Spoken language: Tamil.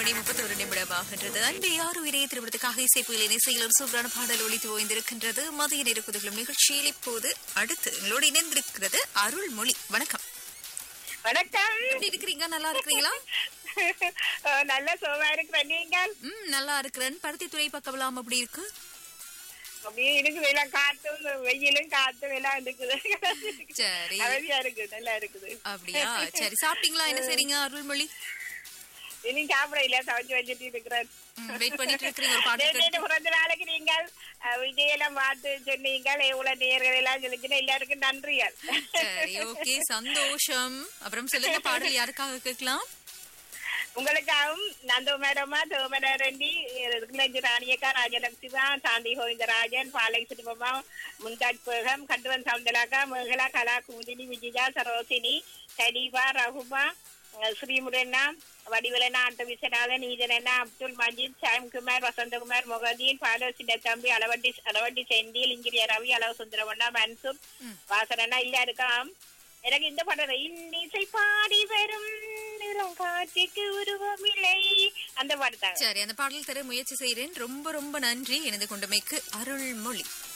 மணி முப்பத்தொரு நிமிடமாகின்றது அன்பே யார் உயிரே திருமணத்துக்காக இசைப்புயலின் இசையில் ஒரு சூப்பரான பாடல் ஒளித்து ஓய்ந்திருக்கின்றது மதிய நேர குதுகளும் நிகழ்ச்சியில் இப்போது அடுத்து எங்களோடு இணைந்திருக்கிறது அருள்மொழி வணக்கம் வணக்கம் எப்படி இருக்கிறீங்க நல்லா இருக்கிறீங்களா அஹ் நல்ல சுகமா இருக்கிறேன் நீங்கள் ம் நல்லா இருக்கிறேன் பருத்தி துறை பக்கம்லாம் அப்படி இருக்கு அப்படியே இருக்குது எல்லாம் காத்தும் வெயிலும் காத்தும் எல்லாம் இருக்குது சரி அமைதியா இருக்கு நல்லா இருக்குது அப்படியா சரி சாப்பிட்டீங்களா என்ன செய்றீங்க அருள்மொழி இனி சாப்பிட இல்ல சமைச்சு வச்சுட்டு இருக்கிறேன் வெயிட் பண்ணிட்டு இருக்கிறீங்க ஒரு பாட்டு நேற்று பிறந்த நாளைக்கு நீங்கள் அஹ், விஜயெல்லாம் பார்த்து சொன்னீங்கள் எவ்வளவு நேர்கள் எல்லாம் சொல்லிச்சுன்னா எல்லாருக்கும் நன்றிகள் சரி ஓகே சந்தோஷம் அப்புறம் சொல்லுங்க பாடல் யாருக்காக கேட்கலாம் உங்களுக்காகவும் நந்தகுமாரம்மா சோமனரண்டி கிளஞ்சி ராணியக்கா ராஜலட்சுமா சாந்தி கோவிந்தராஜன் பாலை சிறுபமா முந்தாஜ் பேகம் கண்டுவன் சவுந்தலாக்கா மேகலா கலா குமுதினி விஜயா சரோசினி கலீபா ரகுமா அஹ் ஸ்ரீமுரண்ணா வடிவலனா அட்ட விஸ்வநாதன் ஈதனண்ணா அப்துல் மஜீத் சாம்குமார் வசந்தகுமார் முகதீன் பாலோ சின்னத்தம்பி அளவட்டி அளவட்டி செந்தில் இங்கிரிய ரவி அளவு சுந்தரவண்ணா மன்சூர் வாசனண்ணா எல்லாருக்காம் எனக்கு இந்த படம் இன்னிசை பாடி வரும் நிறம் காட்சிக்கு உருவமில்லை அந்த பாட்டு தாங்க சரி அந்த பாடல் தர முயற்சி செய்கிறேன் ரொம்ப ரொம்ப நன்றி எனது கொண்டமைக்கு அருள்மொழி